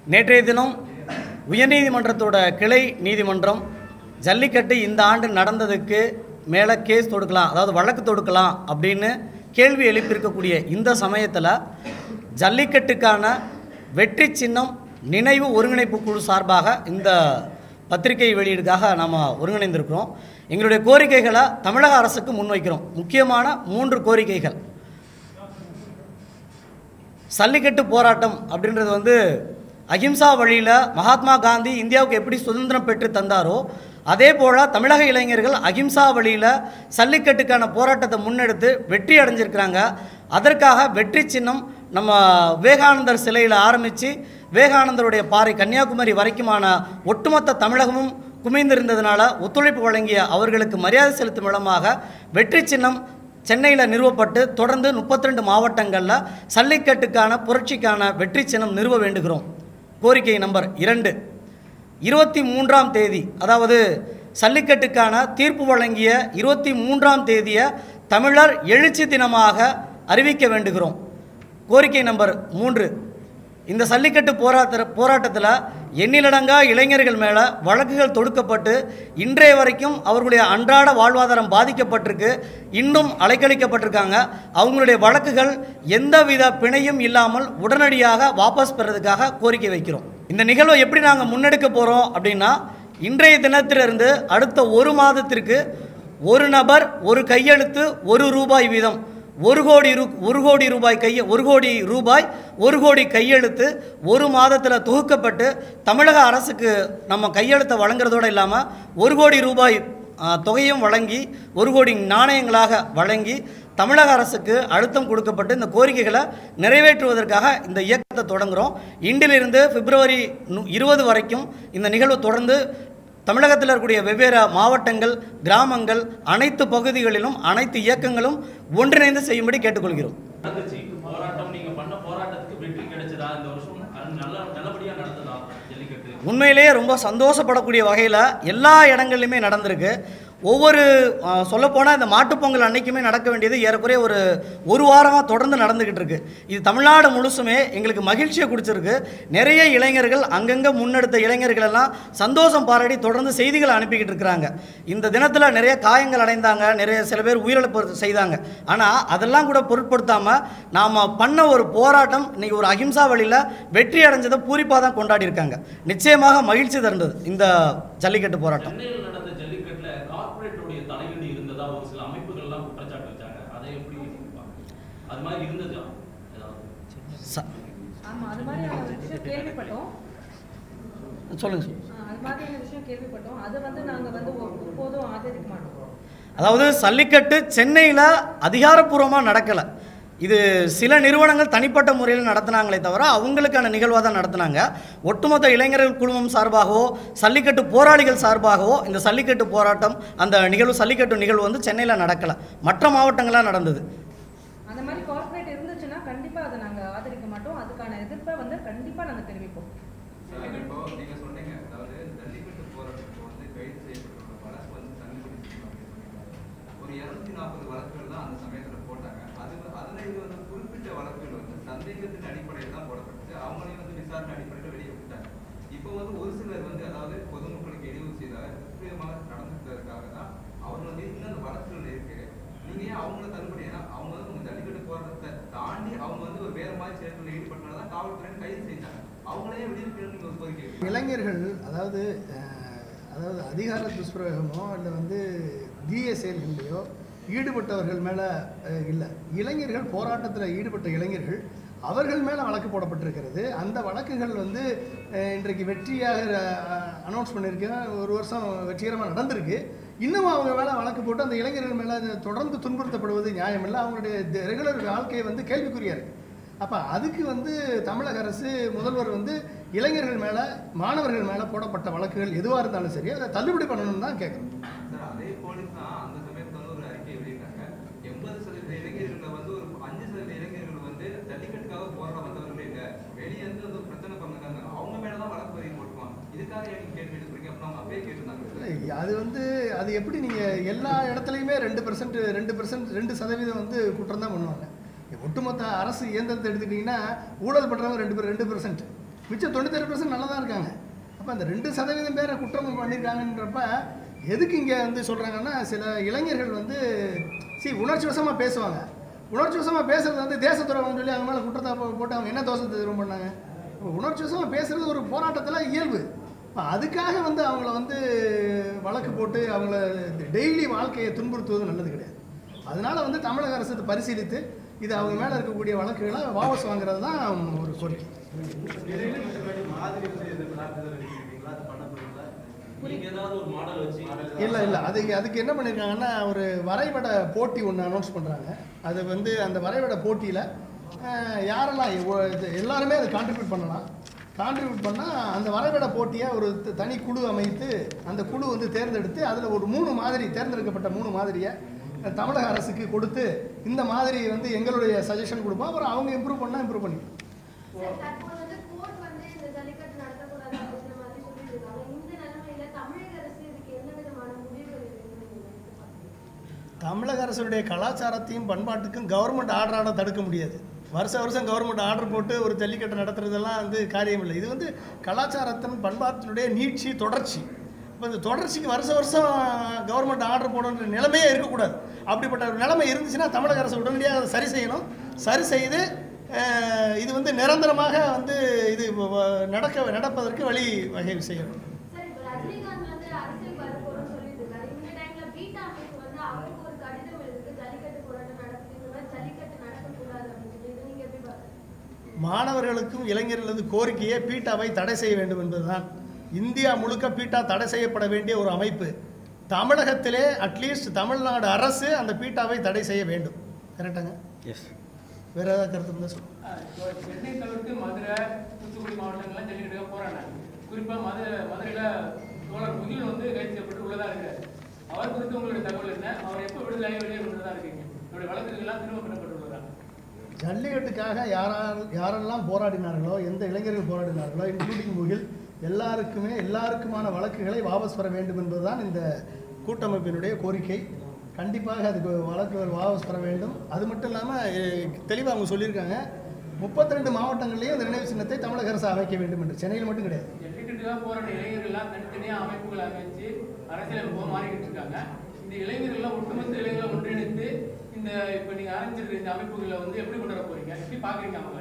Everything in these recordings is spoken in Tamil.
நேற்றைய தினம் உயர்நீதிமன்றத்தோட கிளை நீதிமன்றம் ஜல்லிக்கட்டு இந்த ஆண்டு நடந்ததுக்கு மேலே கேஸ் தொடுக்கலாம் அதாவது வழக்கு தொடுக்கலாம் அப்படின்னு கேள்வி எழுப்பியிருக்கக்கூடிய இந்த சமயத்தில் ஜல்லிக்கட்டுக்கான வெற்றி சின்னம் நினைவு ஒருங்கிணைப்பு குழு சார்பாக இந்த பத்திரிகை வெளியீடுக்காக நாம் ஒருங்கிணைந்திருக்கிறோம் எங்களுடைய கோரிக்கைகளை தமிழக அரசுக்கு முன்வைக்கிறோம் முக்கியமான மூன்று கோரிக்கைகள் சல்லிக்கட்டு போராட்டம் அப்படின்றது வந்து அகிம்சா வழியில் மகாத்மா காந்தி இந்தியாவுக்கு எப்படி சுதந்திரம் பெற்று தந்தாரோ அதே போல் தமிழக இளைஞர்கள் அகிம்சா வழியில் சல்லிக்கட்டுக்கான போராட்டத்தை முன்னெடுத்து வெற்றி அடைஞ்சிருக்கிறாங்க அதற்காக வெற்றி சின்னம் நம்ம விவேகானந்தர் சிலையில் ஆரம்பித்து விவேகானந்தருடைய பாறை கன்னியாகுமரி வரைக்குமான ஒட்டுமொத்த தமிழகமும் குமிழ்ந்திருந்ததுனால ஒத்துழைப்பு வழங்கிய அவர்களுக்கு மரியாதை செலுத்தும் விதமாக வெற்றி சின்னம் சென்னையில் நிறுவப்பட்டு தொடர்ந்து 32 மாவட்டங்களில் சல்லிக்கட்டுக்கான புரட்சிக்கான வெற்றி சின்னம் நிறுவ வேண்டுகிறோம் கோரிக்கை நம்பர் இரண்டு இருபத்தி மூன்றாம் தேதி அதாவது சல்லிக்கட்டுக்கான தீர்ப்பு வழங்கிய இருபத்தி மூன்றாம் தேதியை தமிழர் எழுச்சி தினமாக அறிவிக்க வேண்டுகிறோம் கோரிக்கை நம்பர் மூன்று இந்த சல்லிக்கட்டு போராட்ட போராட்டத்தில் எண்ணிலடங்கா இளைஞர்கள் மேலே வழக்குகள் தொடுக்கப்பட்டு இன்றைய வரைக்கும் அவர்களுடைய அன்றாட வாழ்வாதாரம் பாதிக்கப்பட்டிருக்கு இன்னும் அலைக்கழிக்கப்பட்டிருக்காங்க அவங்களுடைய வழக்குகள் எந்தவித பிணையும் இல்லாமல் உடனடியாக வாபஸ் பெறதுக்காக கோரிக்கை வைக்கிறோம் இந்த நிகழ்வை எப்படி நாங்கள் முன்னெடுக்க போகிறோம் அப்படின்னா இன்றைய தினத்திலிருந்து அடுத்த ஒரு மாதத்திற்கு ஒரு நபர் ஒரு கையெழுத்து ஒரு ரூபாய் வீதம் ஒரு கோடி ரூ ஒரு கோடி ரூபாய் கைய ஒரு கோடி ரூபாய் ஒரு கோடி கையெழுத்து ஒரு மாதத்தில் தொகுக்கப்பட்டு தமிழக அரசுக்கு நம்ம கையெழுத்தை வழங்குறதோடு இல்லாமல் ஒரு கோடி ரூபாய் ஆ, தொகையும் வழங்கி ஒரு கோடி நாணயங்களாக வழங்கி தமிழக அரசுக்கு அழுத்தம் கொடுக்கப்பட்டு இந்த கோரிக்கைகளை நிறைவேற்றுவதற்காக இந்த இயக்கத்தை தொடங்குகிறோம் இன்றிலிருந்து பிப்ரவரி நு- இருபது வரைக்கும் இந்த நிகழ்வு தொடர்ந்து தமிழகத்தில் இருக்கக்கூடிய வெவ்வேறு மாவட்டங்கள் கிராமங்கள் அனைத்து பகுதிகளிலும் அனைத்து இயக்கங்களும் ஒன்றிணைந்து செய்யும்படி கேட்டுக்கொள்கிறோம் நடந்துச்சு போராட்டம் நீங்க பண்ண போராட்டத்துக்கு வெற்றி கிடைச்சதா இந்த வருஷம் அது நல்ல நல்லபடியா நடந்ததா ஜல்லிக்கட்டு உண்மையிலேயே ரொம்ப சந்தோஷப்படக்கூடிய வகையில் எல்லா இடங்கள்லையுமே நடந்திருக்கு ஒவ்வொரு சொல்லப்போனால் இந்த மாட்டுப்பொங்கல் அன்னைக்குமே நடக்க வேண்டியது ஏறக்குறைய ஒரு ஒரு வாரமாக தொடர்ந்து நடந்துக்கிட்டு இருக்கு இது தமிழ்நாடு முழுசுமே எங்களுக்கு மகிழ்ச்சியை கொடுத்துருக்கு நிறைய இளைஞர்கள் அங்கங்கே முன்னெடுத்த இளைஞர்கள் எல்லாம் சந்தோஷம் பாராட்டி தொடர்ந்து செய்திகளை அனுப்பிக்கிட்டு இருக்கிறாங்க இந்த தினத்தில் நிறைய காயங்கள் அடைந்தாங்க நிறைய சில பேர் உயிரிழப்பு செய்தாங்க ஆனால் அதெல்லாம் கூட பொருட்படுத்தாமல் நாம் பண்ண ஒரு போராட்டம் இன்னைக்கு ஒரு அகிம்சா வழியில் வெற்றி அடைஞ்சதை பூரிப்பாக தான் கொண்டாடி இருக்காங்க நிச்சயமாக மகிழ்ச்சி தருந்தது இந்த ஜல்லிக்கட்டு போராட்டம் சென்னையில் நடந்த ஜல்லிக்கட்டுல கார்ப்பரேட்டுடைய தலையீடு இருந்ததா ஒரு சில அமைப்புகள் எல்லாம் குற்றச்சாட்டு வச்சாங்க அதை எப்படி பார்க்கறீங்க? அது மாதிரி இருந்ததா ஏதாவது ச- ஆமா அது மாதிரியான ஒரு விஷயம் கேள்விப்பட்டோம் சொல்லுங்க சார். ஆ, அது மாதிரியான விஷயம் கேள்விப்பட்டோம் அதை வந்து நாங்க வந்து ஒ- எப்போதும் ஆதரிக்க மாட்டோம் அதாவது சல்லிக்கட்டு சென்னையில் அதிகாரப்பூர்வமாக நடக்கலை இது சில நிறுவனங்கள் தனிப்பட்ட முறையில் நடத்தினாங்களே தவிர அவங்களுக்கான நிகழ்வாக தான் நடத்தினாங்க ஒட்டுமொத்த இளைஞர்கள் குழுமம் சார்பாகவோ சல்லிக்கட்டு போராளிகள் சார்பாகவோ இந்த சல்லிக்கட்டு போராட்டம் அந்த நிகழ்வு சல்லிக்கட்டு நிகழ்வு வந்து சென்னையில் நடக்கலை மற்ற மாவட்டங்களாக நடந்தது அந்த மாதிரி கார்ப்பரேட் இருந்துச்சுன்னா கண்டிப்பா அதை நாங்க ஆதரிக்க மாட்டோம் அதுக்கான எதிர்ப்பை வந்து கண்டிப்பா நாங்க தெரிவிப்போம் சார், இப்போ நீங்க சொன்னீங்க அதாவது ஜல்லிக்கட்டு போராட்டத்துக்கு வந்து கைது செய்யப்பட்டவரோட வழக்கு வந்து தள்ளுபடி செய்யணும் அப்படின்னு சொன்னீங்க. ஒரு இருநூத்தி நாற்பது வழக்குகள் தான் அந்த சமயத்துல போட்டாங்க அது வ- அதுல இது வந்து குறிப்பிட்ட வழக்குகள் வந்து சந்தேகத்தின் அடிப்படையில் தான் போடப்பட்டுச்சு அவங்களையும் வந்து விசாரணை அடிப்படையில் வெளியே விட்டாங்க இப்போ வந்து ஒரு சிலர் வந்து அதாவது பொதுமக்களுக்கு இடையூறு செய்தாங்க துல்லியமாக நடந்துக்கிறதுக்காக தான் அவங்க வந்து இன்னும் அந்த வழக்குகள் இருக்கு நீங்க ஏன் அவங்கள தள்ளுபடி ஏன்னா அவங்க வந்து உங்க ஜல்லிக்கட்டு போராட்டத்தை தாண்டி அவங்க வந்து ஒரு வேற மாதிரி செயல்களில் ஈடுபட்டனால தான் காவல்துறை கைது செஞ்சாங்க அவங்களையே விடுவிக்கணும்னு நீங்க ஒரு கோரிக்கை வைக்கிறீங்க. இளைஞர்கள் அதாவது அஹ், அதாவது அதிகார துஷ்பிரயோகமோ இல்லை வந்து தீய செயல்களையோ ஈடுபட்டவர்கள் மேலே இல்லை இளைஞர்கள் போராட்டத்தில் ஈடுபட்ட இளைஞர்கள் அவர்கள் மேலே வழக்கு போடப்பட்டிருக்கிறது அந்த வழக்குகள் வந்து அஹ், இன்றைக்கு வெற்றியாக அனௌன்ஸ் பண்ணியிருக்கேன் ஒரு வருஷம் வெற்றிகரமாக நடந்திருக்கு இன்னும் அவங்க மேலே வழக்கு போட்டு அந்த இளைஞர்கள் மேலே தொடர்ந்து துன்புறுத்தப்படுவது நியாயமில்லை அவங்களுடைய ரெகுலர் வாழ்க்கையை வந்து கேள்விக்குறியாக இருக்குது அப்போ அதுக்கு வந்து தமிழக அரசு முதல்வர் வந்து இளைஞர்கள் மேலே மாணவர்கள் மேலே போடப்பட்ட வழக்குகள் எதுவாக இருந்தாலும் சரி அதை தள்ளுபடி பண்ணணும்னு தான் கேட்குறோம் சார் அதே போலீஸ் தான் அந்த சமயத்துல வந்து ஒரு அறிக்கை வெளியிட்டாங்க எண்பது சதவீத இளைஞர்களை வந்து ஒரு அஞ்சு சதவீத இளைஞர்கள் வந்து ஜல்லிக்கட்டுக்காக போராட வந்தவர்களே இல்லை வெளியே இருந்து வந்து ஒரு பிரச்சனை பண்ணிருக்காங்க அவங்க மேல தான் வழக்கு பதிவு போட்டுருவாங்க இதுக்காக ஏன் நீங்க கேள்வி எடுக்கிறீங்க அப்படின்னு அவங்க அப்பயே கேட்டிருந்தாங்க அது வந்து அது எப்படி நீங்கள் எல்லா இடத்துலையுமே ரெண்டு பெர்சன்ட் ரெண்டு பெர்சன்ட் ரெண்டு சதவீதம் வந்து குற்றம் தான் பண்ணுவாங்க ஒட்டுமொத்த அரசு இயந்திரத்தை எடுத்துக்கிட்டிங்கன்னா ஊழல் பண்ணுறவங்க ரெண்டு பேர் ரெண்டு பெர்சன்ட் மிச்சம் தொண்ணூத்தேழு பர்சன்ட் நல்லா தான் இருக்காங்க அப்போ அந்த ரெண்டு சதவீதம் பேரை குற்றம் பண்ணியிருக்காங்கன்றப்ப எதுக்கு இங்கே வந்து சொல்கிறாங்கன்னா சில இளைஞர்கள் வந்து சி உணர்ச்சி வசமாக பேசுவாங்க உணர்ச்சி வசமாக பேசுறது வந்து தேச துரோகம்னு சொல்லி அவங்க மேலே குற்றத்தை போ- போட்டு அவங்க என்ன தோஷத்தை திரும்ப பண்ணாங்க இப்போ உணர்ச்சி வசமாக பேசுறது ஒரு போராட்டத்தில் இயல்பு இப்போ அதுக்காக வந்து அவங்கள வந்து வழக்கு போட்டு அவங்கள டெய்லி வாழ்க்கையை துன்புறுத்துவது நல்லது கிடையாது அதனால வந்து தமிழக அரசு இதை பரிசீலித்து இது அவங்க மேலே இருக்கக்கூடிய வழக்குகளை வாபஸ் வாங்குறது தான் ஒரு கோரிக்கை நீங்க ஏதாவது ஒரு மாடல் வச்சு இல்லை இல்லை அது அதுக்கு என்ன பண்ணியிருக்காங்கன்னா ஒரு வரைபட போட்டி ஒன்று அனௌன்ஸ் பண்ணுறாங்க அது வந்து அந்த வரைபட போட்டியில் யாரெல்லாம் எவ்வ- இது எல்லாருமே அதை கான்ட்ரிபியூட் பண்ணலாம் கான்ட்ரிபியூட் பண்ணால் அந்த வரைபட போட்டியை ஒரு த- தனி குழு அமைத்து அந்த குழு வந்து தேர்ந்தெடுத்து அதில் ஒரு மூணு மாதிரி தேர்ந்தெடுக்கப்பட்ட மூணு மாதிரியை அஹ், தமிழக அரசுக்கு கொடுத்து இந்த மாதிரி வந்து எங்களுடைய சஜஷன் கொடுப்போம் அப்புறம் அவங்க இம்ப்ரூவ் பண்ணால் இம்ப்ரூவ் பண்ணிக்கலாம் சார், தற்போது வந்து கோர்ட் வந்து இந்த ஜல்லிக்கட்டு நடத்தக்கூடாது அப்படிங்கிற மாதிரி சொல்லிட்டு இருக்காங்க. இந்த நிலைமையில தமிழக அரசு இதுக்கு என்ன விதமான முடிவுகள் எடுக்கணும்னு நீங்க எதிர்பார்க்கறீங்க? தமிழக அரசுடைய கலாச்சாரத்தையும் பண்பாட்டுக்கும் கவர்மெண்ட் ஆர்டரால தடுக்க முடியாது வருஷ வருஷம் கவர்மெண்ட் ஆர்டர் போட்டு ஒரு ஜல்லிக்கட்டு நடத்துறதெல்லாம் வந்து காரியம் இல்லை இது வந்து கலாச்சாரத்தின் பண்பாட்டினுடைய நீட்சி தொடர்ச்சி இப்போ இந்த தொடர்ச்சிக்கு வருஷ வருஷம் கவர்மெண்ட் ஆர்டர் போடணுன்ற நிலைமையே இருக்கக்கூடாது அப்படிப்பட்ட ஒரு நிலைமை இருந்துச்சுன்னா தமிழக அரசு உடனடியாக அதை சரி செய்யணும் சரி செய்து அஹ், இது வந்து நிரந்தரமாக வந்து இது வ- வ- நடக்க நடப்பதற்கு வழி வகை செய்யணும் சார், இப்ப ரஜினிகாந்த் வந்து அரசியல் வர போறோம்னு சொல்லிட்டு இருக்காரு. இந்த டைம்ல பீட்டா அமைப்பு வந்து அவருக்கு ஒரு கடிதம் எழுதிருக்கு. ஜல்லிக்கட்டு போராட்டம் நடக்குது. இந்த மாதிரி ஜல்லிக்கட்டு நடக்கக்கூடாது அப்படின்னு சொல்லி. இதை நீங்க எப்படி பார்க்கறீங்க? மாணவர்களுக்கும் இளைஞர்களது கோரிக்கையை பீட்டாவை தடை செய்ய வேண்டும் என்பதுதான் இந்தியா முழுக்க பீட்டா தடை செய்யப்பட வேண்டிய ஒரு அமைப்பு தமிழகத்திலே அட்லீஸ்ட் தமிழ்நாடு அரசு அந்த பீட்டாவை தடை செய்ய வேண்டும் கரெக்டாங்க எஸ் வேற ஏதாவது கருத்து இருந்தால் சொல்லுங்க இப்போ சென்னை தவிர்த்து மதுரை தூத்துக்குடி மாவட்டங்கள்லாம் ஜல்லிக்கட்டுக்காக போறாங்க குறிப்பா மதுரை மதுரையில தோழர் முகில் வந்து கைது செய்யப்பட்டு உள்ளதா இருக்காரு அவர் குறித்து உங்களுடைய தகவல் என்ன அவர் எப்போ விடுதலை வெளியே கொண்டுதான் இருக்கீங்க இவருடைய வழக்குகள்லாம் திரும்ப பெறப்பட்டுள்ளதா ஜல்லிக்கட்டுக்காக யாரால் யாரெல்லாம் போராடினார்களோ எந்த இளைஞர்கள் போராடினார்களோ இன்க்ளூடிங் முகில் எல்லாருக்குமே எல்லாருக்குமான வழக்குகளை வாபஸ் பெற வேண்டும் என்பதுதான் இந்த கூட்டமைப்பினுடைய கோரிக்கை கண்டிப்பாக அதுக்கு வழக்குகள் வாபஸ் பெற வேண்டும் அது மட்டும் இல்லாமல் தெளிவாக அவங்க சொல்லியிருக்காங்க முப்பத்தி ரெண்டு மாவட்டங்கள்லேயும் இந்த நினைவு சின்னத்தை தமிழக அரசு அமைக்க வேண்டும் என்று சென்னையில் மட்டும் கிடையாது ஜல்லிக்கட்டுக்காக போராட இளைஞர்கள்லாம் தனித்தனியா அமைப்புகள் அமைச்சு அரசியலமைப்பு மாறிக்கிட்டு இருக்காங்க இந்த இளைஞர்கள்லாம் ஒட்டுமொத்த இளைஞர்களை ஒன்றிணைத்து இந்த இப்போ நீங்க ஆரம்பிச்சிருக்க இந்த அமைப்புகளை வந்து எப்படி கொண்டு வர போறீங்க எப்படி பாக்குறீங்க அவங்களை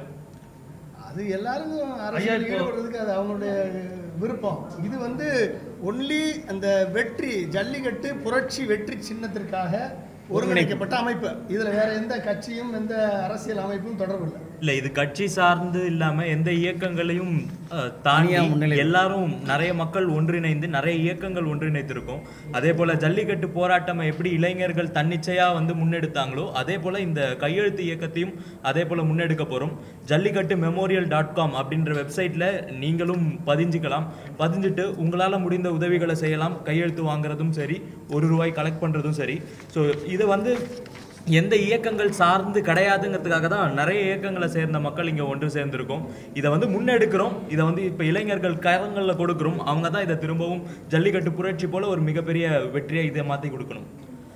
அது எல்லாருக்கும் அரசியல் இப்போ- ஈடுபடுறதுக்கு அது அவங்களுடைய விருப்பம் இது வந்து ஒன்லி அந்த வெற்றி ஜல்லிக்கட்டு புரட்சி வெற்றி சின்னத்திற்காக ஒருங்கிணைக்கப்பட்ட அமைப்பு இதில் வேற எந்த கட்சியும் எந்த அரசியல் அமைப்பும் தொடர்பு இல்லை இல்லை இது கட்சி சார்ந்து இல்லாம எந்த இயக்கங்களையும் அஹ், தனியா தாண்டி முன்னிலை- எல்லாரும் நிறைய மக்கள் ஒன்றிணைந்து நிறைய இயக்கங்கள் ஒன்றிணைத்திருக்கோம் அதே போல ஜல்லிக்கட்டு போராட்டம் எப்படி இளைஞர்கள் தன்னிச்சையா வந்து முன்னெடுத்தாங்களோ அதே போல இந்த கையெழுத்து இயக்கத்தையும் அதே போல முன்னெடுக்க போறோம் ஜல்லிக்கட்டு மெமோரியல் டாட் காம் அப்படின்ற வெப்சைட்ல நீங்களும் பதிஞ்சுக்கலாம் பதிஞ்சுட்டு உங்களால முடிந்த உதவிகளை செய்யலாம் கையெழுத்து வாங்குறதும் சரி ஒரு ரூபாய் கலெக்ட் பண்றதும் சரி ஸோ இது வந்து எந்த இயக்கங்கள் சார்ந்து கிடையாதுங்கிறதுக்காக தான் நிறைய இயக்கங்களை சேர்ந்த மக்கள் இங்கே ஒன்று சேர்ந்திருக்கோம் இதை வந்து முன்னெடுக்கிறோம் இதை வந்து இப்போ இளைஞர்கள் கரங்களில் கொடுக்குறோம் அவங்க தான் இதை திரும்பவும் ஜல்லிக்கட்டு புரட்சி போல ஒரு மிகப்பெரிய வெற்றியை இதை மாற்றி கொடுக்கணும்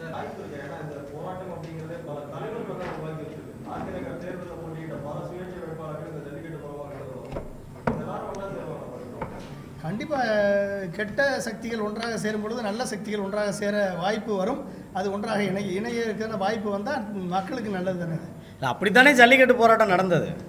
கண்டிப்பாக கெட்ட சக்திகள் ஒன்றாக சேரும் பொழுது நல்ல சக்திகள் ஒன்றாக சேர வாய்ப்பு வரும் அது ஒன்றாக இணை இணைய இருக்கிற வாய்ப்பு வந்தால் மக்களுக்கு நல்லது தானே இல்லை அப்படித்தானே ஜல்லிக்கட்டு போராட்டம் நடந்தது